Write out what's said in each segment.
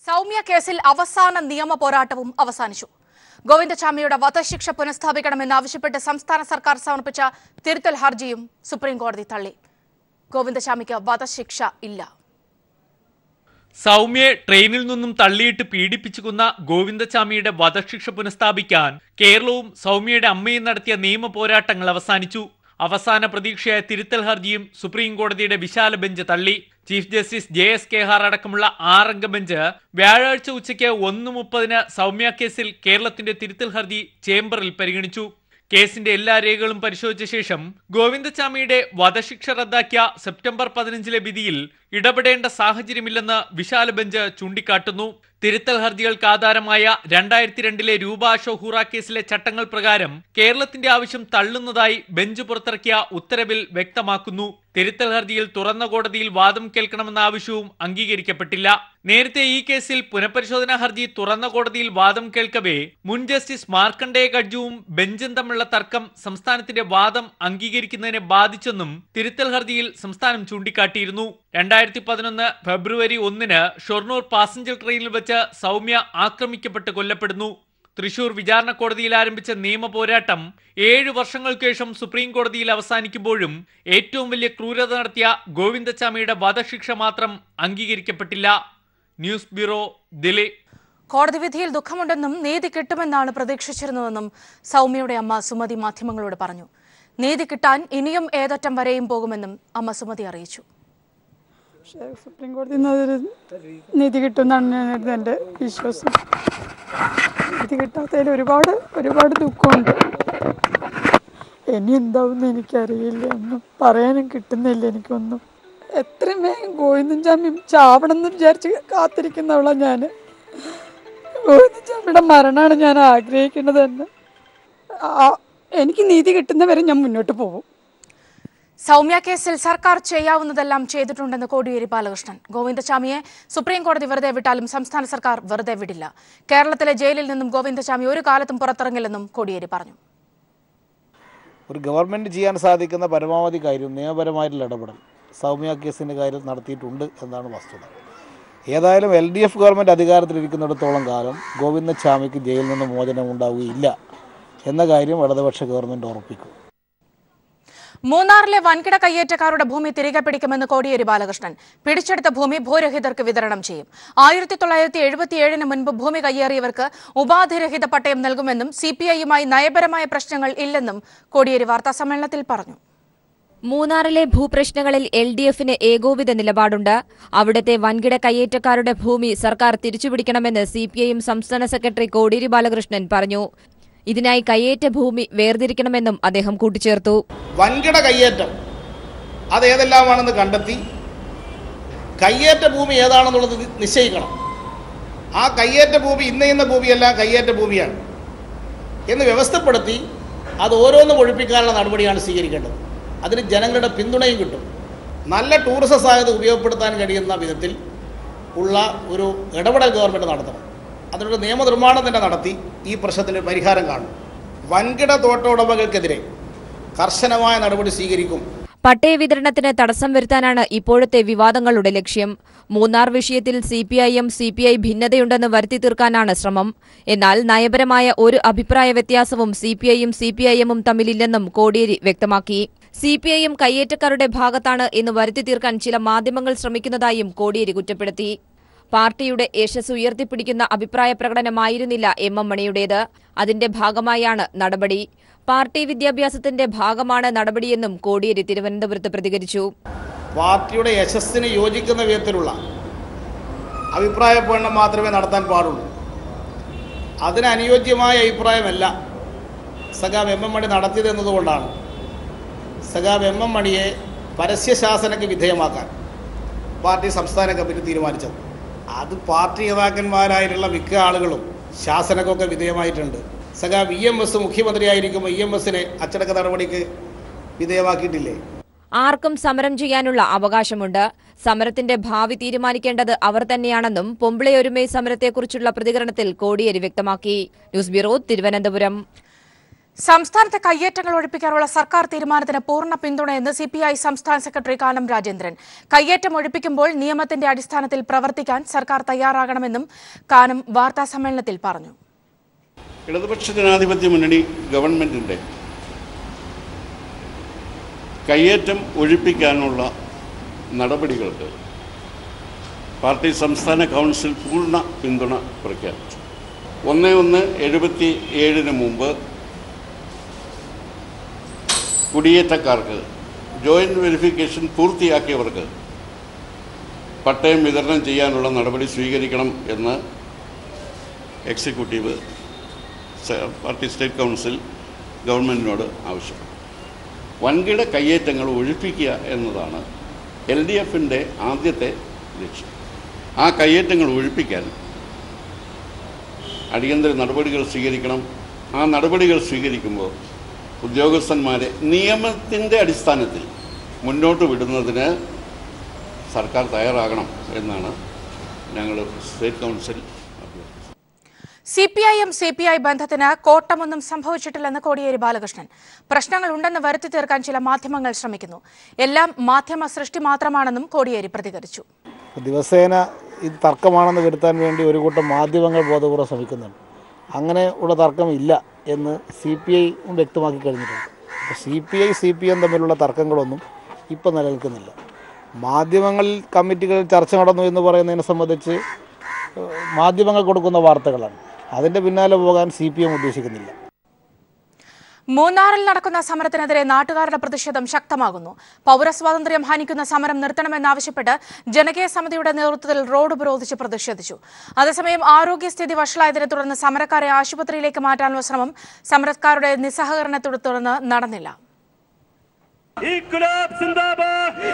സൗമ്യ കേസിൽ അവസാന നിയമ പോരാട്ടവും അവസാനിച്ചു ഗോവിന്ദചാമിയുടെ വധശിക്ഷ പുനഃസ്ഥാപിക്കണമെന്നാവശ്യപ്പെട്ട് സംസ്ഥാന സർക്കാർ സമർപ്പിച്ച തിരുത്തൽ ഹർജിയും സുപ്രീം കോടതി തള്ളി ഗോവിന്ദചാമിക്ക് വധശിക്ഷ ഇല്ല സൗമ്യയെ ട്രെയിനിൽ നിന്നും തള്ളിയിട്ട് പീഡിപ്പിച്ചു കൊന്ന ഗോവിന്ദചാമിയുടെ വധശിക്ഷ പുനഃസ്ഥാപിക്കാൻ കേരളവും സൗമ്യയുടെ അമ്മയും നടത്തിയ നിയമ പോരാട്ടങ്ങൾ അവസാനിച്ചു അവസാന പ്രതീക്ഷയായ തിരുത്തൽ ഹർജിയും സുപ്രീം കോടതിയുടെ വിശാല ബെഞ്ച് തള്ളി chief justice J S Khehar അടക്കമുള്ള ആറംഗ ബെഞ്ച് വ്യാഴാഴ്ച ഉച്ചയ്ക്ക് ഒന്ന് മുപ്പതിന് സൗമ്യ കേസിൽ കേരളത്തിന്റെ തിരുത്തൽ ഹർജി ചേംബറിൽ പരിഗണിച്ചു കേസിന്റെ എല്ലാ രേഖകളും പരിശോധിച്ച ശേഷം ഗോവിന്ദചാമിയുടെ വധശിക്ഷ റദ്ദാക്കിയ സെപ്റ്റംബർ പതിനഞ്ചിലെ വിധിയിൽ ഇടപെടേണ്ട സാഹചര്യമില്ലെന്ന് വിശാല ബെഞ്ച് ചൂണ്ടിക്കാട്ടുന്നു തിരുത്തൽ ഹർജികൾക്ക് ആധാരമായ രണ്ടായിരത്തി രണ്ടിലെ രൂപ ഷൊഹൂറ കേസിലെ ചട്ടങ്ങൾ പ്രകാരം കേരളത്തിന്റെ ആവശ്യം തള്ളുന്നതായി ബെഞ്ച് പുറത്തിറക്കിയ ഉത്തരവിൽ വ്യക്തമാക്കുന്നു തിരുത്തൽ ഹർജിയിൽ തുറന്ന കോടതിയിൽ വാദം കേൾക്കണമെന്ന ആവശ്യവും അംഗീകരിക്കപ്പെട്ടില്ല നേരത്തെ ഈ കേസിൽ പുനഃപരിശോധനാ ഹർജി തുറന്ന കോടതിയിൽ വാദം കേൾക്കവേ മുൻ ജസ്റ്റിസ് മാർക്കണ്ഡേയ ഗഡ്ജുവും ബെഞ്ചും തമ്മിലുള്ള തർക്കം സംസ്ഥാനത്തിന്റെ വാദം അംഗീകരിക്കുന്നതിനെ ബാധിച്ചെന്നും തിരുത്തൽ ഹർജിയിൽ സംസ്ഥാനം ചൂണ്ടിക്കാട്ടിയിരുന്നു രണ്ടായിരത്തി പതിനൊന്ന് ഫെബ്രുവരി ഒന്നിന് ഷൊർണൂർ പാസഞ്ചർ ട്രെയിനിൽ വെച്ച് സൗമ്യ ആക്രമിക്കപ്പെട്ട് കൊല്ലപ്പെടുന്നു തൃശൂർ വിചാരണ കോടതിയിൽ ആരംഭിച്ച നിയമ പോരാട്ടം ഏഴു വർഷങ്ങൾക്ക് ശേഷം സുപ്രീം കോടതിയിൽ അവസാനിക്കുമ്പോഴും ഏറ്റവും വലിയ ക്രൂരത നടത്തിയ ഗോവിന്ദച്ചാമിയുടെ വധശിക്ഷ മാത്രം അംഗീകരിക്കപ്പെട്ടില്ല ന്യൂസ് ബ്യൂറോ ദില്ലി കോടതി വിധിയിൽ ദുഃഖമുണ്ടെന്നും നീതി കിട്ടുമെന്നാണ് പ്രതീക്ഷിച്ചിരുന്നതെന്നും സൗമ്യയുടെ അമ്മ സുമതി മാധ്യമങ്ങളോട് പറഞ്ഞു നീതി കിട്ടാൻ ഇനിയും ഏതറ്റം വരെയും പോകുമെന്നും അമ്മ സുമതി അറിയിച്ചു പക്ഷേ സുപ്രീം കോടതിയിൽ നിന്ന് അതൊരു നീതി കിട്ടുമെന്നാണ് ഞാൻ എൻ്റെ വിശ്വാസം നീതി കിട്ടാത്തതിൽ ഒരുപാട് ഒരുപാട് ദുഃഖമുണ്ട് ഇനി എന്താവുമെന്ന് എനിക്കറിയില്ല ഒന്നും പറയാനും കിട്ടുന്നില്ല എനിക്കൊന്നും എത്രയും വേഗം ഗോവിന്ദൻ ചാമി ചാവണം എന്ന് വിചാരിച്ച് കാത്തിരിക്കുന്നവളാണ് ഞാൻ ഗോവിന്ദൻ ചാമിയുടെ മരണമാണ് ഞാൻ ആഗ്രഹിക്കുന്നത് തന്നെ ആ- എനിക്ക് നീതി കിട്ടുന്നവരെ ഞാൻ മുന്നോട്ട് പോകും സൗമ്യ കേസിൽ സർക്കാർ ചെയ്യാവുന്നതെല്ലാം ചെയ്തിട്ടുണ്ടെന്ന് കോടിയേരി ബാലകൃഷ്ണൻ ഗോവിന്ദചാമിയെ സുപ്രീം കോടതി വെറുതെ വിട്ടാലും സംസ്ഥാന സർക്കാർ വെറുതെ വിടില്ല കേരളത്തിലെ ജയിലിൽ നിന്നും ഗോവിന്ദചാമി ഒരു കാലത്തും പുറത്തിറങ്ങില്ലെന്നും കോടിയേരി പറഞ്ഞു ഒരു ഗവൺമെൻറ് ചെയ്യാൻ സാധിക്കുന്ന പരമാവധി കാര്യം നിയമപരമായിട്ടുള്ള ഇടപെടൽ സൗമ്യ കേസിൻ്റെ കാര്യം നടത്തിയിട്ടുണ്ട് എന്നാണ് വസ്തുത ഏതായാലും എൽ ഡി എഫ് ഗവൺമെൻറ് അധികാരത്തിലിരിക്കുന്നിടത്തോളം കാലം ഗോവിന്ദസ്വാമിക്ക് ജയിലിൽ നിന്ന് മോചനം ഉണ്ടാവുകയില്ല എന്ന കാര്യം ഇടതുപക്ഷ ഗവൺമെൻറ് ഉറപ്പിക്കും മൂന്നാറിലെ വൻകിട കയ്യേറ്റക്കാരുടെ ഭൂമി തിരികെ പിടിക്കുമെന്ന് കോടിയേരി ബാലകൃഷ്ണൻ പിടിച്ചെടുത്ത ഭൂമി ഭൂരഹിതർക്ക് വിതരണം ചെയ്യും ആയിരത്തി തൊള്ളായിരത്തി എഴുപത്തിയേഴിന് മുൻപ് ഭൂമി കയ്യേറിയവർക്ക് ഉപാധിരഹിത പട്ടയം നൽകുമെന്നും സി പി ഐയുമായി നയപരമായ പ്രശ്നങ്ങൾ ഇല്ലെന്നും കോടിയേരി വാർത്താസമ്മേളനത്തിൽ പറഞ്ഞു മൂന്നാറിലെ ഭൂപ്രശ്നങ്ങളിൽ എൽ ഡി എഫിന് ഏകോപിത നിലപാടുണ്ട് അവിടുത്തെ വൻകിട കയ്യേറ്റക്കാരുടെ ഭൂമി സർക്കാർ തിരിച്ചുപിടിക്കണമെന്ന് സി പി ഐ എം സംസ്ഥാന സെക്രട്ടറി കോടിയേരി ബാലകൃഷ്ണൻ പറഞ്ഞു ഇതിനായി കയ്യേറ്റ ഭൂമി വേർതിരിക്കണമെന്നും അദ്ദേഹം കൂട്ടിച്ചേർത്തു വൻകിട കയ്യേറ്റം അത് ഏതെല്ലാമാണെന്ന് കണ്ടെത്തി കയ്യേറ്റ ഭൂമി ഏതാണെന്നുള്ളത് നി- നിശ്ചയിക്കണം ആ കയ്യേറ്റ ഭൂമി ഇന്ന ഇന്ന ഭൂമിയല്ല കയ്യേറ്റ ഭൂമിയാണ് എന്ന് വ്യവസ്ഥപ്പെടുത്തി അത് ഓരോന്നും ഒഴിപ്പിക്കാനുള്ള നടപടിയാണ് സ്വീകരിക്കേണ്ടത് അതിന് ജനങ്ങളുടെ പിന്തുണയും കിട്ടും നല്ല ടൂറിസം സാധ്യത ഉപയോഗപ്പെടുത്താൻ കഴിയുന്ന വിധത്തിൽ ഉള്ള ഒരു ഇടപെടൽ ഗവൺമെൻറ് നടത്തണം അതിനൊരു നിയമനിർമ്മാണം തന്നെ നടത്തി ഈ പ്രശ്നത്തിന് പരിഹാരം കാണും വൻകിട തോട്ട ഉടമകൾക്കെതിരെ കർശനമായ നടപടി സ്വീകരിക്കും പട്ടയ വിതരണത്തിന് തടസ്സം വരുത്താനാണ് ഇപ്പോഴത്തെ വിവാദങ്ങളുടെ ലക്ഷ്യം മൂന്നാർ വിഷയത്തിൽ C P I M C P I ഭിന്നതയുണ്ടെന്ന് വരുത്തി തീർക്കാനാണ് ശ്രമം എന്നാൽ നയപരമായ ഒരു അഭിപ്രായ വ്യത്യാസവും സി പി ഐയും സി പി ഐ എമ്മും തമ്മിലില്ലെന്നും കോടിയേരി വ്യക്തമാക്കി സി പി ഐ എം കയ്യേറ്റക്കാരുടെ ഭാഗത്താണ് എന്ന് വരുത്തി തീർക്കാൻ ചില മാധ്യമങ്ങൾ ശ്രമിക്കുന്നതായും കോടിയേരി കുറ്റപ്പെടുത്തി പാർട്ടിയുടെ യശസ് ഉയർത്തിപ്പിടിക്കുന്ന അഭിപ്രായ പ്രകടനമായിരുന്നില്ല എം എം മണിയുടേത് അതിന്റെ ഭാഗമായാണ് നടപടി പാർട്ടി വിദ്യാഭ്യാസത്തിന്റെ ഭാഗമാണ് നടപടിയെന്നും കോടിയേരി തിരുവനന്തപുരത്ത് പ്രതികരിച്ചു പാർട്ടിയുടെ യശസ്സിന് യോജിക്കുന്ന വിധത്തിലുള്ള അഭിപ്രായ പ്രകടനം മാത്രമേ നടത്താൻ പാടുള്ളൂ അതിന് അനുയോജ്യമായ അഭിപ്രായമല്ല സഖാബ് എം എം മണി നടത്തിയത് എന്നതുകൊണ്ടാണ് സഖാബ് എം എം മണിയെ പരസ്യശാസനയ്ക്ക് വിധേയമാക്കാൻ പാർട്ടി സംസ്ഥാന കമ്മിറ്റി തീരുമാനിച്ചത് അത് പാർട്ടി നേതാക്കന്മാരായിട്ടുള്ള മിക്ക ആളുകളും ശാസനക്കൊക്കെ വിധേയമായിട്ടുണ്ട് സഖാബ് ഇ എം എസ് മുഖ്യമന്ത്രിയായിരിക്കുമ്പോൾ ഇ എം എസിനെ അച്ചടക്ക നടപടിക്ക് വിധേയമാക്കിയിട്ടില്ലേ ആർക്കും സമരം ചെയ്യാനുള്ള അവകാശമുണ്ട് സമരത്തിന്റെ ഭാവി തീരുമാനിക്കേണ്ടത് അവർ തന്നെയാണെന്നും പൊമ്പിളയൊരുമൈ സമരത്തെക്കുറിച്ചുള്ള പ്രതികരണത്തിൽ കോടിയേരി വ്യക്തമാക്കി ന്യൂസ് ബ്യൂറോ തിരുവനന്തപുരം സംസ്ഥാനത്തെ കയ്യേറ്റങ്ങൾ ഒഴിപ്പിക്കാനുള്ള സർക്കാർ തീരുമാനത്തിന് പൂർണ്ണ പിന്തുണയെന്ന് സി പി ഐ സംസ്ഥാന സെക്രട്ടറി കാനം രാജേന്ദ്രൻ കയ്യേറ്റം ഒഴിപ്പിക്കുമ്പോൾ നിയമത്തിന്റെ അടിസ്ഥാനത്തിൽ പ്രവർത്തിക്കാൻ സർക്കാർ തയ്യാറാകണമെന്നും കാനം വാർത്താസമ്മേളനത്തിൽ പറഞ്ഞു ഇടതുപക്ഷ ജനാധിപത്യ മുന്നണി ഗവൺമെൻറ്റിൻ്റെ കയ്യേറ്റം ഒഴിപ്പിക്കാനുള്ള നടപടികൾക്ക് പാർട്ടി സംസ്ഥാന കൗൺസിൽ പൂർണ്ണ പിന്തുണ പ്രഖ്യാപിച്ചു ഒന്ന് ഒന്ന് എഴുപത്തി ഏഴിന് മുമ്പ് കുടിയേറ്റക്കാർക്ക് ജോയിൻറ്റ് വെരിഫിക്കേഷൻ പൂർത്തിയാക്കിയവർക്ക് പട്ടയം വിതരണം ചെയ്യാനുള്ള നടപടി സ്വീകരിക്കണം എന്ന് എക്സിക്യൂട്ടീവ് സ- പാർട്ടി സ്റ്റേറ്റ് കൗൺസിൽ ഗവൺമെൻറ്റിനോട് ആവശ്യപ്പെട്ടു വൻകിട കയ്യേറ്റങ്ങൾ ഒഴിപ്പിക്കുക എന്നതാണ് എൽ ഡി എഫിൻ്റെ ആദ്യത്തെ ലക്ഷ്യം ആ കയ്യേറ്റങ്ങൾ ഒഴിപ്പിക്കാൻ അടിയന്തര നടപടികൾ സ്വീകരിക്കണം ആ നടപടികൾ സ്വീകരിക്കുമ്പോൾ ഉദ്യോഗസ്ഥന്മാരെ നിയമത്തിൻ്റെ അടിസ്ഥാനത്തിൽ മുന്നോട്ട് വിടുന്നതിന് സർക്കാർ തയ്യാറാകണം എന്നാണ് ഞങ്ങൾ സ്റ്റേറ്റ് കൗൺസിൽ അഭ്യർത്ഥിച്ചത് C P I M C P I ബന്ധത്തിന് കോട്ടമൊന്നും സംഭവിച്ചിട്ടില്ലെന്ന് കോടിയേരി ബാലകൃഷ്ണൻ പ്രശ്നങ്ങൾ ഉണ്ടെന്ന് വരുത്തി തീർക്കാൻ ചില മാധ്യമങ്ങൾ ശ്രമിക്കുന്നു എല്ലാം മാധ്യമ സൃഷ്ടി മാത്രമാണെന്നും കോടിയേരി പ്രതികരിച്ചു ദിവസേന ഇത് തർക്കമാണെന്ന് വരുത്താൻ വേണ്ടി ഒരു കൂട്ടം മാധ്യമങ്ങൾ ബോധപൂർവ്വം ശ്രമിക്കുന്നുണ്ട് അങ്ങനെ ഉള്ള തർക്കമില്ല എന്ന് സി പി ഐ വ്യക്തമാക്കി കഴിഞ്ഞിട്ടുണ്ട് അപ്പോൾ C P I C P M തമ്മിലുള്ള തർക്കങ്ങളൊന്നും ഇപ്പോൾ നിലനിൽക്കുന്നില്ല മാധ്യമങ്ങളിൽ കമ്മിറ്റികളിൽ ചർച്ച നടന്നു എന്ന് പറയുന്നതിനെ സംബന്ധിച്ച് ഏഹ്, മാധ്യമങ്ങൾ കൊടുക്കുന്ന വാർത്തകളാണ് അതിൻ്റെ പിന്നാലെ പോകാൻ സി പി എം ഉദ്ദേശിക്കുന്നില്ല മൂന്നാറിൽ നടക്കുന്ന സമരത്തിനെതിരെ നാട്ടുകാരുടെ പ്രതിഷേധം ശക്തമാകുന്നു പൗരസ്വാതന്ത്ര്യം ഹനിക്കുന്ന സമരം നിർത്തണമെന്നാവശ്യപ്പെട്ട് ജനകീയ സമിതിയുടെ നേതൃത്വത്തിൽ റോഡ് ഉപരോധിച്ച് പ്രതിഷേധിച്ചു അതേസമയം ആരോഗ്യസ്ഥിതി വഷളായതിനെ തുടർന്ന് സമരക്കാരെ ആശുപത്രിയിലേക്ക് മാറ്റാനുള്ള ശ്രമം സമരക്കാരുടെ നിസ്സഹകരണത്തെ തുടർന്ന് നടന്നില്ല ഇൻകുലാബ് സിന്ദാബാദ്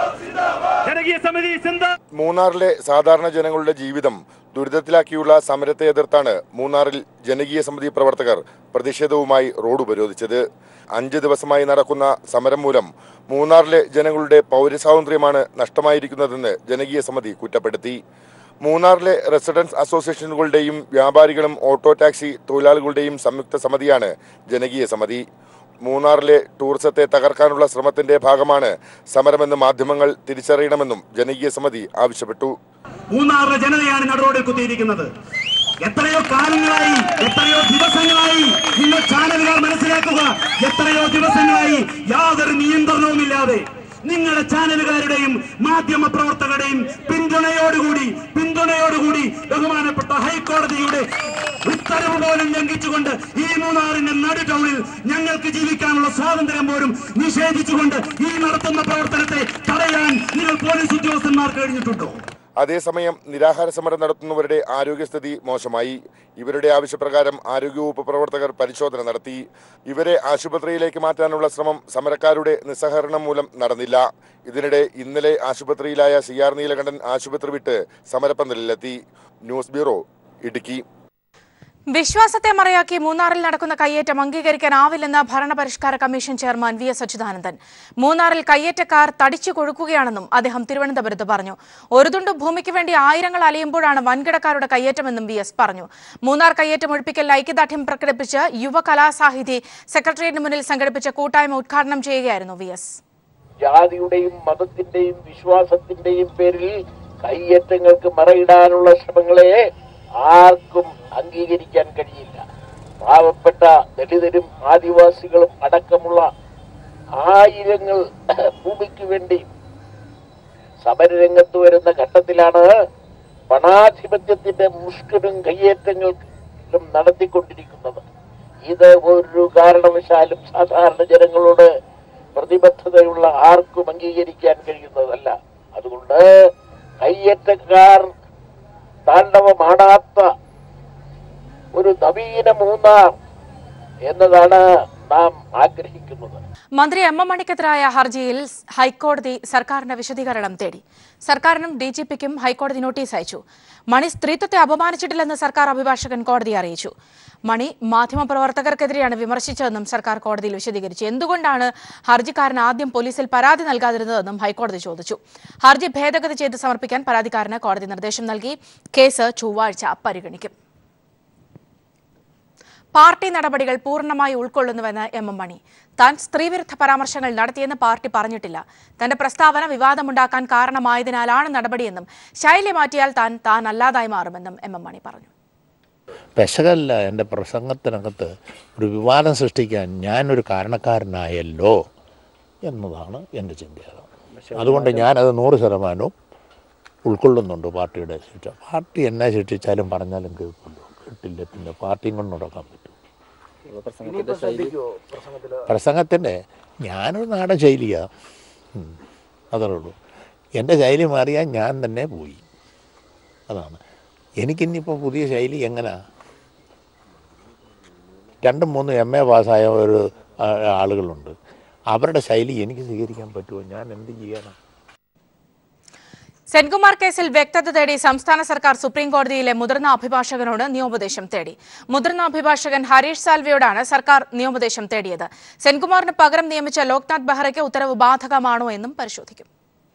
ജനകീയ സമിതി സിന്ദാബാദ് മൂന്നാറിലെ സാധാരണ ജനങ്ങളുടെ ജീവിതം ദുരിതത്തിലാക്കിയുള്ള സമരത്തെ എതിർത്താണ് മൂന്നാറിൽ ജനകീയ സമിതി പ്രവർത്തകർ പ്രതിഷേധവുമായി റോഡ് ഉപരോധിച്ചത് അഞ്ച് ദിവസമായി നടക്കുന്ന സമരം മൂലം മൂന്നാറിലെ ജനങ്ങളുടെ പൗരസ്വാതന്ത്ര്യമാണ് നഷ്ടമായിരിക്കുന്നതെന്ന് ജനകീയ സമിതി കുറ്റപ്പെടുത്തി മൂന്നാറിലെ റെസിഡൻസ് അസോസിയേഷനുകളുടെയും വ്യാപാരികളും ഓട്ടോ ടാക്സി തൊഴിലാളികളുടെയും സംയുക്ത സമിതിയാണ് ജനകീയ സമിതി മൂന്നാറിലെ ടൂറിസത്തെ തകർക്കാനുള്ള ശ്രമത്തിന്റെ ഭാഗമാണ് സമരമെന്ന് മാധ്യമങ്ങൾ തിരിച്ചറിയണമെന്നും ജനകീയ സമിതി ആവശ്യപ്പെട്ടു മൂന്നാറിലെ ജനതയാണ് നടുറോഡിൽ കുത്തിയിരിക്കുന്നത് എത്രയോ കാലങ്ങളായി എത്രയോ ദിവസങ്ങളായി നിങ്ങൾ ചാനലുകാർ മനസ്സിലാക്കുക എത്രയോ ദിവസങ്ങളായി യാതൊരു നിയന്ത്രണവുമില്ലാതെ നിങ്ങളുടെ ചാനലുകാരുടെയും മാധ്യമ പ്രവർത്തകരുടെയും പിന്തുണയോടുകൂടി പിന്തുണയോടുകൂടി ബഹുമാനപ്പെട്ട ഹൈക്കോടതിയുടെ ഉത്തരവ് പോലും ലംഘിച്ചുകൊണ്ട് ഈ മൂന്നാറിന്റെ നടു ടൗണിൽ ഞങ്ങൾക്ക് ജീവിക്കാനുള്ള സ്വാതന്ത്ര്യം പോലും നിഷേധിച്ചുകൊണ്ട് ഈ നടത്തുന്ന പ്രവർത്തനത്തെ തടയാൻ നിങ്ങൾ പോലീസ് ഉദ്യോഗസ്ഥന്മാർക്ക് കഴിഞ്ഞിട്ടുണ്ടോ അതേസമയം നിരാഹാര സമരം നടത്തുന്നവരുടെ ആരോഗ്യസ്ഥിതി മോശമായി ഇവരുടെ ആവശ്യപ്രകാരം ആരോഗ്യവകുപ്പ് പ്രവർത്തകർ പരിശോധന നടത്തി ഇവരെ ആശുപത്രിയിലേക്ക് മാറ്റാനുള്ള ശ്രമം സമരക്കാരുടെ നിസ്സഹകരണം മൂലം നടന്നില്ല ഇതിനിടെ ഇന്നലെ ആശുപത്രിയിലായ സി ആർ നീലകണ്ഠൻ ആശുപത്രി വിട്ട് സമരപ്പന്തലിലെത്തി ന്യൂസ് ബ്യൂറോ ഇടുക്കി വിശ്വാസത്തെ മറയാക്കി മൂന്നാറിൽ നടക്കുന്ന കയ്യേറ്റം അംഗീകരിക്കാനാവില്ലെന്ന് ഭരണപരിഷ്കാര commission chairman V S Achuthanandan മൂന്നാറിൽ കയ്യേറ്റക്കാർ തടിച്ചു കൊഴുക്കുകയാണെന്നും അദ്ദേഹം തിരുവനന്തപുരത്ത് പറഞ്ഞു ഒരു തുണ്ട് ഭൂമിക്ക് വേണ്ടി ആയിരങ്ങൾ അലയുമ്പോഴാണ് വൻകിടക്കാരുടെ കയ്യേറ്റമെന്നും വി എസ് പറഞ്ഞു മൂന്നാർ കയ്യേറ്റം ഒഴിപ്പിക്കൽ ഐക്യദാർഢ്യം പ്രകടിപ്പിച്ച് യുവ കലാസാഹിതി സെക്രട്ടേറിയറ്റിന് മുന്നിൽ സംഘടിപ്പിച്ച കൂട്ടായ്മ ഉദ്ഘാടനം ചെയ്യുകയായിരുന്നു വി എസ് ജാതിയുടെയും മതത്തിന്റെയും വിശ്വാസത്തിന്റെയും പേരിൽ കയ്യേറ്റങ്ങൾക്ക് മറയിടാനുള്ള ശ്രമങ്ങളെ ആർക്കും അംഗീകരിക്കാൻ കഴിയില്ല പാവപ്പെട്ട ദളിതരും ആദിവാസികളും അടക്കമുള്ള ആയിരങ്ങൾ ഭൂമിക്ക് വേണ്ടി സമരരംഗത്ത് വരുന്ന ഘട്ടത്തിലാണ് പണാധിപത്യത്തിന്റെ മുഷ്കരും കയ്യേറ്റങ്ങളും നടത്തിക്കൊണ്ടിരിക്കുന്നത് ഇത് ഒരു കാരണവശാലും സാധാരണ ജനങ്ങളോട് പ്രതിബദ്ധതയുള്ള ആർക്കും അംഗീകരിക്കാൻ കഴിയുന്നതല്ല അതുകൊണ്ട് കയ്യേറ്റക്കാർ താണ്ഡവമാടാത്ത ഒരു നവീന മൂന്നാർ എന്നതാണ് നാം ആഗ്രഹിക്കുന്നത് മന്ത്രി എം എം മണിക്കെതിരായ ഹർജിയിൽ ഹൈക്കോടതി സർക്കാരിന്റെ വിശദീകരണം തേടി സർക്കാരിനും ഡി ജി പിക്കും ഹൈക്കോടതി നോട്ടീസ് അയച്ചു മണി സ്ത്രീത്വത്തെ അപമാനിച്ചിട്ടില്ലെന്ന് സർക്കാർ അഭിഭാഷകൻ കോടതിയെ അറിയിച്ചു മണി മാധ്യമപ്രവർത്തകർക്കെതിരെയാണ് വിമർശിച്ചതെന്നും സർക്കാർ കോടതിയിൽ വിശദീകരിച്ചു എന്തുകൊണ്ടാണ് ഹർജിക്കാരൻ ആദ്യം പോലീസിൽ പരാതി നൽകാതിരുന്നതെന്നും ഹൈക്കോടതി ചോദിച്ചു ഹർജി ഭേദഗതി ചെയ്ത് സമർപ്പിക്കാൻ പരാതിക്കാരന് കോടതി നിർദ്ദേശം നൽകി കേസ് ചൊവ്വാഴ്ച പരിഗണിക്കും പാർട്ടി നടപടികൾ പൂർണ്ണമായി ഉൾക്കൊള്ളുന്നുവെന്ന് എം എം മണി താൻ സ്ത്രീവിരുദ്ധ പരാമർശങ്ങൾ നടത്തിയെന്ന് പാർട്ടി പറഞ്ഞിട്ടില്ല തന്റെ പ്രസ്താവന വിവാദമുണ്ടാക്കാൻ കാരണമായതിനാലാണ് നടപടിയെന്നും ശൈലി മാറ്റിയാൽ താൻ താൻ അല്ലാതായി മാറുമെന്നും എം എം മണി പറഞ്ഞു പെശകല്ല എൻ്റെ പ്രസംഗത്തിനകത്ത് ഒരു വിവാദം സൃഷ്ടിക്കാൻ ഞാനൊരു കാരണക്കാരനായല്ലോ എന്നതാണ് എൻ്റെ ചിന്തയാകം അതുകൊണ്ട് ഞാനത് നൂറ് ശതമാനവും ഉൾക്കൊള്ളുന്നുണ്ട് പാർട്ടിയുടെ ശിക്ഷ പാർട്ടി എന്നെ ശിക്ഷിച്ചാലും പറഞ്ഞാലും കേൾക്കുമല്ലോ കേട്ടില്ല പിന്നെ പാർട്ടിയും കൊണ്ട് നടക്കാൻ പറ്റും പ്രസംഗത്തിൻ്റെ ഞാനൊരു നാടൻ ശൈലിയാണ് ഉം. അത്രേ ഉള്ളൂ എൻ്റെ ശൈലി മാറിയാൽ ഞാൻ തന്നെ പോയി അതാണ് എനിക്കിന്നിപ്പോൾ പുതിയ ശൈലി എങ്ങനെയാ രണ്ടും മൂന്നും എം എ പാസ്സായ ഒരു ആ, ആളുകളുണ്ട് അവരുടെ ശൈലി എനിക്ക് സ്വീകരിക്കാൻ പറ്റുമോ ഞാൻ എന്ത് ചെയ്യാനാണ് സെൻകുമാർ കേസിൽ വ്യക്തത തേടി സംസ്ഥാന സർക്കാർ സുപ്രീം കോടതിയിലെ മുതിർന്ന അഭിഭാഷകനോട് നിയമോപദേശം തേടി മുതിർന്ന അഭിഭാഷകൻ ഹരീഷ് സാൽവെയോടാണ് സർക്കാർ നിയമോപദേശം തേടിയത് സെൻകുമാറിന് പകരം നിയമിച്ച ലോക്നാഥ് ബെഹ്റയ്ക്ക് ഉത്തരവ് ബാധകമാണോ എന്നും പരിശോധിക്കും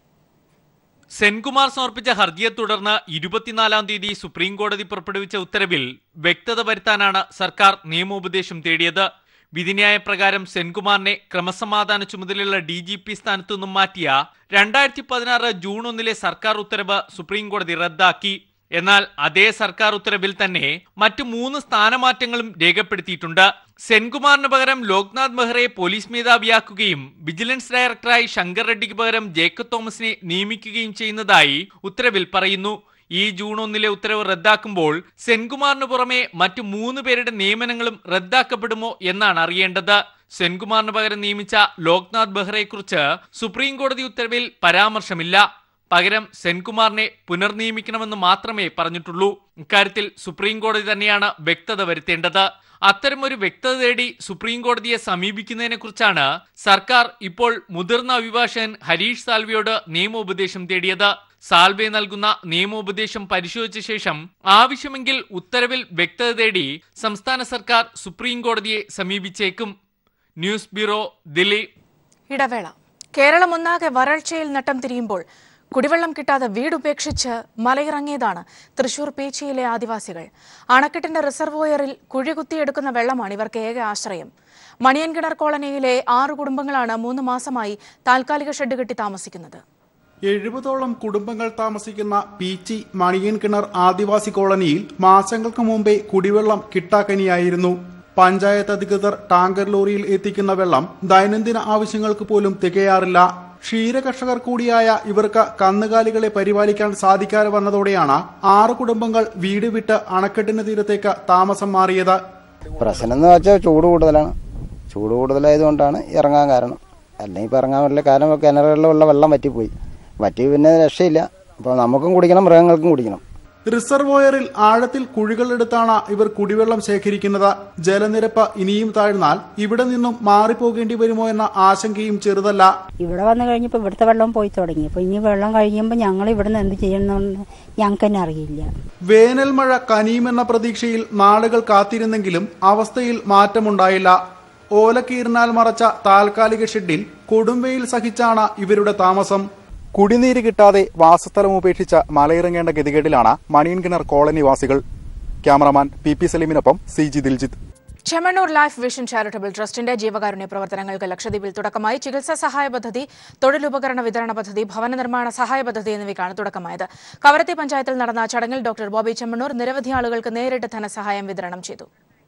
സെൻകുമാർ സമർപ്പിച്ച ഹർജിയെ തുടർന്ന് ഇരുപത്തിനാലാം തീയതി സുപ്രീം കോടതി പുറപ്പെടുവിച്ച ഉത്തരവിൽ വ്യക്തത വരുത്താനാണ് സർക്കാർ നിയമോപദേശം തേടിയത് വിധിന്യായ പ്രകാരം സെൻകുമാറിനെ ക്രമസമാധാന ചുമതലയുള്ള ഡി ജി പി സ്ഥാനത്തു നിന്നും മാറ്റിയ രണ്ടായിരത്തി പതിനാറ് ജൂൺ ഒന്നിലെ സർക്കാർ ഉത്തരവ് സുപ്രീം കോടതി റദ്ദാക്കി എന്നാൽ അതേ സർക്കാർ ഉത്തരവിൽ തന്നെ മറ്റു മൂന്ന് സ്ഥാനമാറ്റങ്ങളും രേഖപ്പെടുത്തിയിട്ടുണ്ട് സെൻകുമാറിന് പകരം ലോക്നാഥ് ബെഹ്റയെ പോലീസ് മേധാവിയാക്കുകയും വിജിലൻസ് ഡയറക്ടറായി ശങ്കർ റെഡ്ഡിക്ക് പകരം ജേക്കബ് തോമസിനെ നിയമിക്കുകയും ചെയ്യുന്നതായി ഉത്തരവിൽ പറയുന്നു ഈ ജൂൺ ഒന്നിലെ ഉത്തരവ് റദ്ദാക്കുമ്പോൾ സെൻകുമാറിന് പുറമെ മറ്റു മൂന്ന് പേരുടെ നിയമനങ്ങളും റദ്ദാക്കപ്പെടുമോ എന്നാണ് അറിയേണ്ടത് സെൻകുമാറിന് പകരം നിയമിച്ച ലോക്നാഥ് ബെഹ്റയെക്കുറിച്ച് സുപ്രീം കോടതി ഉത്തരവിൽ പരാമർശമില്ല പകരം സെൻകുമാറിനെ പുനർനിയമിക്കണമെന്ന് മാത്രമേ പറഞ്ഞിട്ടുള്ളൂ ഇക്കാര്യത്തിൽ സുപ്രീം കോടതി തന്നെയാണ് വ്യക്തത വരുത്തേണ്ടത് അത്തരമൊരു വ്യക്തത തേടി സുപ്രീം കോടതിയെ സമീപിക്കുന്നതിനെക്കുറിച്ചാണ് സർക്കാർ ഇപ്പോൾ മുതിർന്ന അഭിഭാഷകൻ ഹരീഷ് സാൽവെയോട് നിയമോപദേശം തേടിയത് സാൽവെ നൽകുന്ന നിയമോപദേശം പരിശോധിച്ച ശേഷം ആവശ്യമെങ്കിൽ ഉത്തരവിൽ വ്യക്തത തേടി സംസ്ഥാന സർക്കാർ സുപ്രീം കോടതിയെ സമീപിച്ചേക്കും ന്യൂസ് ബ്യൂറോ ദില്ലി ഇടവേള കേരളം ഒന്നാകെ വരൾച്ചയിൽ നട്ടം തിരിയുമ്പോൾ കുടിവെള്ളം കിട്ടാതെ വീടുപേക്ഷിച്ച് മലയിറങ്ങിയതാണ് തൃശൂർ പീച്ചിയിലെ ആദിവാസികൾ അണക്കെട്ടിന്റെ റിസർവോയറിൽ കുഴികുത്തിയെടുക്കുന്ന വെള്ളമാണ് ഇവർക്ക് ഏക ആശ്രയം മണിയൻകിണർ കോളനിയിലെ ആറ് കുടുംബങ്ങളാണ് മൂന്ന് മാസമായി താൽക്കാലിക ഷെഡ് കെട്ടി താമസിക്കുന്നത് എഴുപതോളം കുടുംബങ്ങൾ താമസിക്കുന്ന പീച്ചി മണിയൻ കിണർ ആദിവാസി കോളനിയിൽ മാസങ്ങൾക്ക് മുമ്പേ കുടിവെള്ളം കിട്ടാക്കനിയായിരുന്നു പഞ്ചായത്ത് അധികൃതർ ടാങ്കർ ലോറിയിൽ എത്തിക്കുന്ന വെള്ളം ദൈനംദിന ആവശ്യങ്ങൾക്ക് പോലും തികയാറില്ല ക്ഷീരകർഷകർ കൂടിയായ ഇവർക്ക് കന്നുകാലികളെ പരിപാലിക്കാൻ സാധിക്കാതെ വന്നതോടെയാണ് ആറ് കുടുംബങ്ങൾ വീട് വിട്ട് അണക്കെട്ടിന് തീരത്തേക്ക് താമസം മാറിയത് പ്രശ്നം എന്ന് വെച്ചാൽ ചൂട് കൂടുതലാണ് ചൂട് കൂടുതലായതുകൊണ്ടാണ് ഇറങ്ങാൻ കാരണം അല്ലെങ്കിൽ ഇപ്പോൾ ഇറങ്ങാൻ പറ്റില്ല കാരണം കിണറുകളിലുള്ള വെള്ളം വറ്റിപ്പോയി വറ്റി പിന്നെ രക്ഷയില്ല അപ്പോൾ നമുക്കും കുടിക്കണം മൃഗങ്ങൾക്കും കുടിക്കണം റിസർവോയറിൽ ആഴത്തിൽ കുഴികളെടുത്താണ് ഇവർ കുടിവെള്ളം ശേഖരിക്കുന്നത് ജലനിരപ്പ് ഇനിയും താഴ്ന്നാൽ ഇവിടെ നിന്നും മാറിപ്പോകേണ്ടി വരുമോ എന്ന ആശങ്കയും ചെറുതല്ല ഇവിടെ വന്നു കഴിഞ്ഞപ്പോൾ ഇവിടുത്തെ വെള്ളം പോയി തുടങ്ങി അപ്പോൾ ഇനി വെള്ളം കഴിയുമ്പോൾ ഞങ്ങൾ ഇവിടെ നിന്ന് എന്ത് ചെയ്യണമെന്ന് ഞങ്ങൾക്ക് തന്നെ അറിയില്ല വേനൽ മഴ കനിയുമെന്ന പ്രതീക്ഷയിൽ നാളുകൾ കാത്തിരുന്നെങ്കിലും അവസ്ഥയിൽ മാറ്റമുണ്ടായില്ല ഓലക്കീറിനാൽ മറച്ച താൽക്കാലിക ഷെഡിൽ കൊടുംവെയിൽ സഹിച്ചാണ് ഇവരുടെ താമസം കുടിനീര് കിട്ടാതെ വാസസ്ഥലം ഉപേക്ഷിച്ച് മലയിറങ്ങേണ്ട ഗതികേടിലാണ് മണിയൻകിണർ കോളനി വാസികൾ ക്യാമറമാൻ പി പി സലീമിനൊപ്പം C G Diljith Chemmanur life vision charitable ട്രസ്റ്റിന്റെ ജീവകാരുണ്യ പ്രവർത്തനങ്ങൾക്ക് ലക്ഷദ്വീപിൽ തുടക്കമായി ചികിത്സാ സഹായ പദ്ധതി തൊഴിലുപകരണ വിതരണ പദ്ധതി ഭവന നിർമ്മാണ സഹായ പദ്ധതി എന്നിവയ്ക്കാണ് തുടക്കമായത് കവരത്തി പഞ്ചായത്തിൽ നടന്ന ചടങ്ങിൽ ഡോക്ടർ ബോബി ചെമ്മണ്ണൂർ നിരവധി ആളുകൾക്ക് നേരിട്ട് ധനസഹായം വിതരണം ചെയ്തു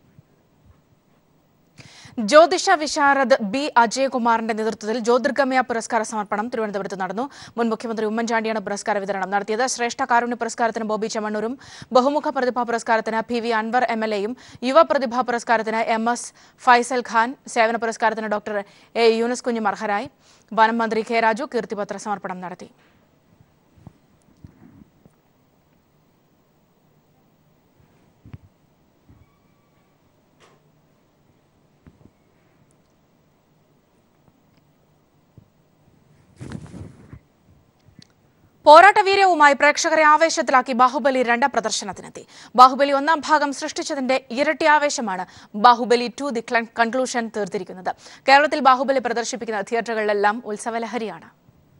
ജ്യോതിഷ വിശാരദ് ബി അജയകുമാറിന്റെ നേതൃത്വത്തിൽ ജ്യോതിർഗമയ പുരസ്കാര സമർപ്പണം തിരുവനന്തപുരത്ത് നടന്നു മുൻ മുഖ്യമന്ത്രി ഉമ്മൻചാണ്ടിയാണ് പുരസ്കാര വിതരണം നടത്തിയത് ശ്രേഷ്ഠ കാരുണ്യ പുരസ്കാരത്തിന് ബോബി ചെമ്മണ്ണൂരും ബഹുമുഖ പ്രതിഭാ പുരസ്കാരത്തിന് P V Anvar M L എയും യുവ പ്രതിഭാ പുരസ്കാരത്തിന് എം എസ് ഫൈസൽ ഖാൻ സേവന പുരസ്കാരത്തിന് ഡോക്ടർ എ യൂനസ് കുഞ്ഞും അർഹരായി വനം മന്ത്രി കെ രാജു കീർത്തിപത്ര സമർപ്പണം നടത്തി പോരാട്ടവീര്യവുമായി പ്രേക്ഷകരെ ആവേശത്തിലാക്കി ബാഹുബലി രണ്ട് പ്രദർശനത്തിനെത്തി ബാഹുബലി ഒന്നാം ഭാഗം സൃഷ്ടിച്ചതിന്റെ ഇരട്ടി ആവേശമാണ് ബാഹുബലി ടു ദി കൺക്ലൂഷൻ തീർത്തിരിക്കുന്നത് കേരളത്തിൽ ബാഹുബലി പ്രദർശിപ്പിക്കുന്ന തിയേറ്ററുകളിലെല്ലാം ഉത്സവലഹരിയാണ്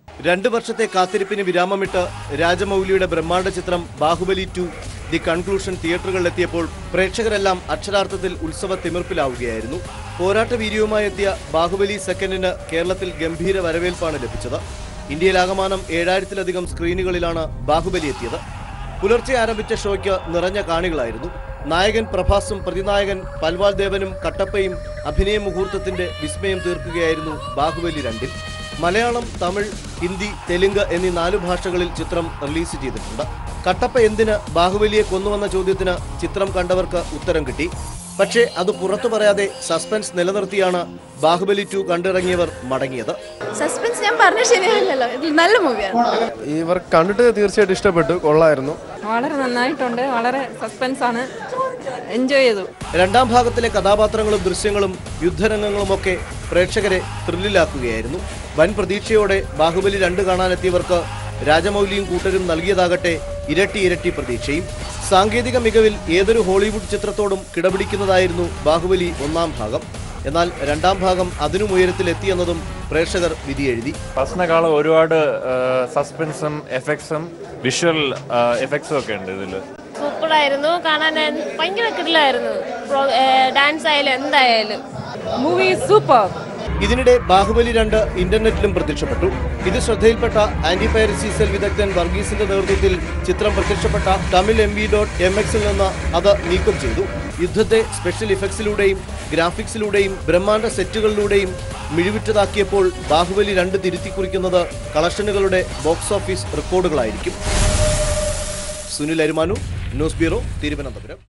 രണ്ട് വർഷത്തെ കാത്തിരിപ്പിന് വിരാമമിട്ട് രാജമൗലിയുടെ ബ്രഹ്മാണ്ഡ ചിത്രം ബാഹുബലി ടു ദി കൺക്ലൂഷൻ തിയേറ്ററുകളിലെത്തിയപ്പോൾ പ്രേക്ഷകരെല്ലാം അക്ഷരാർത്ഥത്തിൽ ഉത്സവ തിമിർപ്പിലാവുകയായിരുന്നു പോരാട്ട വീര്യവുമായി എത്തിയ ബാഹുബലി സെക്കൻഡിന് കേരളത്തിൽ ഗംഭീര വരവേൽപ്പാണ് ലഭിച്ചത് ഇന്ത്യയിലാകമാനം ഏഴായിരത്തിലധികം സ്ക്രീനുകളിലാണ് ബാഹുബലി എത്തിയത് പുലർച്ചെ ആരംഭിച്ച ഷോയ്ക്ക് നിറഞ്ഞ കാണികളായിരുന്നു നായകൻ പ്രഭാസും പ്രതിനായകൻ പൽവാൽ ദേവനും കട്ടപ്പയും അഭിനയ മുഹൂർത്തത്തിന്റെ വിസ്മയം തീർക്കുകയായിരുന്നു ബാഹുബലി രണ്ടിൽ മലയാളം തമിഴ് ഹിന്ദി തെലുങ്ക് എന്നീ നാല് ഭാഷകളിൽ ചിത്രം റിലീസ് ചെയ്തിട്ടുണ്ട് കട്ടപ്പ എന്തിന് ബാഹുബലിയെ കൊന്നുവെന്ന ചോദ്യത്തിന് ചിത്രം കണ്ടവർക്ക് ഉത്തരം കിട്ടി പക്ഷേ അത് പുറത്തു പറയാതെ സസ്പെൻസ് നിലനിർത്തിയാണ് ബാഹുബലി ടു കണ്ടിറങ്ങിയവർ മടങ്ങിയത് സസ്പെൻസ് ഞാൻ പറഞ്ഞ ശരിയല്ലല്ലോ ഇത് നല്ല മൂവിയാണ് ഇവർ കണ്ടിട്ട് തീർച്ചയായിട്ടും ഇഷ്ടപ്പെട്ടു കൊള്ളായിരുന്നു വളരെ നന്നായിട്ടുണ്ട് വളരെ സസ്പെൻസ് ആണ് എൻജോയ് ചെയ്തു രണ്ടാം ഭാഗത്തിലെ കഥാപാത്രങ്ങളും ദൃശ്യങ്ങളും യുദ്ധരംഗങ്ങളുമൊക്കെ പ്രേക്ഷകരെ ത്രില്ലിലാക്കുകയായിരുന്നു വൻ പ്രതീക്ഷയോടെ ബാഹുബലി രണ്ട് കാണാനെത്തിയവർക്ക് രാജമൗലിയും കൂട്ടരും നൽകിയതാകട്ടെ ഇരട്ടി ഇരട്ടി പ്രതീക്ഷയും സാങ്കേതിക മികവിൽ ഏതൊരു ഹോളിവുഡ് ചിത്രത്തോടും കിടപിടിക്കുന്നതായിരുന്നു ബാഹുബലി ഒന്നാം ഭാഗം എന്നാൽ രണ്ടാം ഭാഗം അതിനും ഉയരത്തിലെത്തിയെന്നതും പ്രേക്ഷകർ വിധിയെഴുതി ഫസ്റ്റിനെക്കാളും ഒരുപാട് സസ്പെൻസും എഫക്ട്സും വിഷ്വൽ എഫക്ട്സും ഒക്കെ ഉണ്ട് ഇതിൽ സൂപ്പറായിരുന്നു കാണാൻ ഭയങ്കര കിടിലായിരുന്നു ഡാൻസ് ആയാലും എന്തായാലും മൂവി സൂപ്പർ ഇതിനിടെ ബാഹുബലി രണ്ട് ഇന്റർനെറ്റിലും പ്രത്യക്ഷപ്പെട്ടു ഇത് ശ്രദ്ധയിൽപ്പെട്ട ആന്റി പൈറസി സെൽ വിദഗ്ധൻ വർഗീസിന്റെ നേതൃത്വത്തിൽ ചിത്രം പ്രത്യക്ഷപ്പെട്ട Tamil M V dot M എക്സിൽ നിന്ന് അത് നീക്കം ചെയ്തു യുദ്ധത്തെ സ്പെഷ്യൽ ഇഫക്ട്സിലൂടെയും ഗ്രാഫിക്സിലൂടെയും ബ്രഹ്മാണ്ഡ സെറ്റുകളിലൂടെയും മിഴിവിറ്റതാക്കിയപ്പോൾ ബാഹുബലി രണ്ട് തിരുത്തി കുറിക്കുന്നത് കളക്ഷനുകളുടെ ബോക്സ് ഓഫീസ് റെക്കോർഡുകളായിരിക്കും സുനിൽ അരുമാനു ന്യൂസ് ബ്യൂറോ തിരുവനന്തപുരം